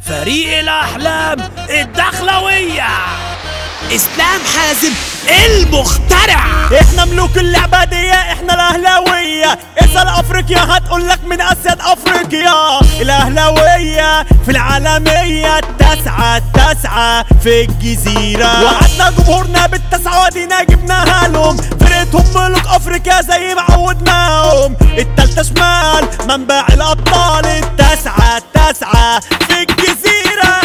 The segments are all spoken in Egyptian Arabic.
فريق الأحلام الدخلوية إسلام حازم المخترع احنا ملوك اللعبة دي احنا الاهلاوية اسأل افريقيا هتقول لك من اسياد افريقيا الاهلاوية في العالمية التاسعة التاسعة في الجزيرة وعدنا جمهورنا بالتسعة ودينا جبناها لهم فرقتهم ملوك افريقيا زي ما عودناهم التالتة شمال منبع الابطال التاسعة التاسعة في الجزيرة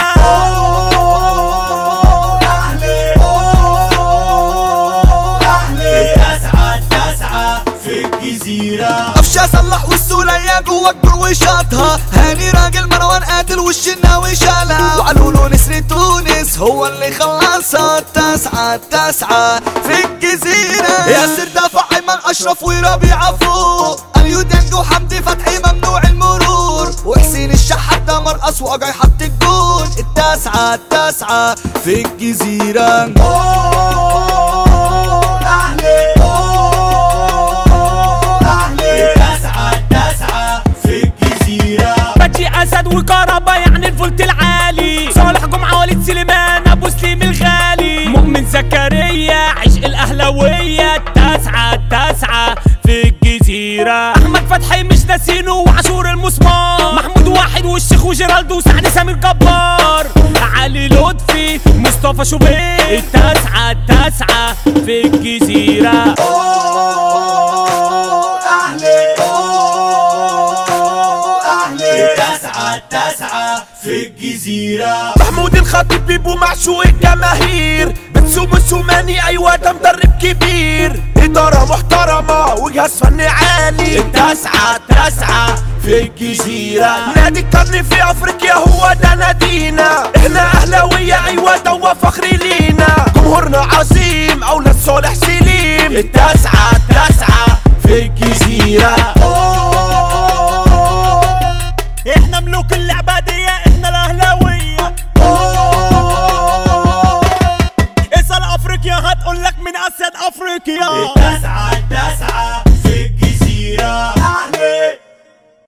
التاسعة التاسعة في الجزيرة قفشة صلح والسولية جوا الجول وشاطها هاني راجل مروان قاتل والشناوي شالها وعلولو نسر تونس هو اللي خلصها التاسعة التاسعة في الجزيرة ياسر دافع ايمن اشرف وربيع فوق اليودنج وحمدي فتحي ممنوع المرور وحسين الشحات ده مرقص وقع حط الجون التاسعة التاسعة في الجزيرة التاسعة التاسعة في الجزيرة بجي أسد وكهربا يعني الفولت العالي صالح جمعة وليد سليمان أبو سليم الغالي مؤمن زكريا عشق الأهلاوية التاسعة التاسعة في الجزيرة أحمد فتحي مش ناسينه وعاشور المسمار محمود واحد والشيخ وجيرالدو وسعد سمير جبار علي لطفي مصطفى شوبير التاسعة التاسعة في الجزيرة التاسعة التاسعة في الجزيرة محمود الخطيب بيبو معشوق الجماهير بتسوم السوماني ايوه ده مدرب كبير اداره محترمه وجهاز فني عالي التاسعه التاسعه في الجزيره نادي القرن في افريقيا هو ده نادينا احنا اهلاويه ايوه ده فخر لينا جمهورنا عظيم اولاد صالح سليم التاسعه التاسعه في الجزيره احنا ملوك اللعبة دي احنا الاهلاوية اسأل افريقيا هتقول لك من اسياد افريقيا التاسعة التاسعة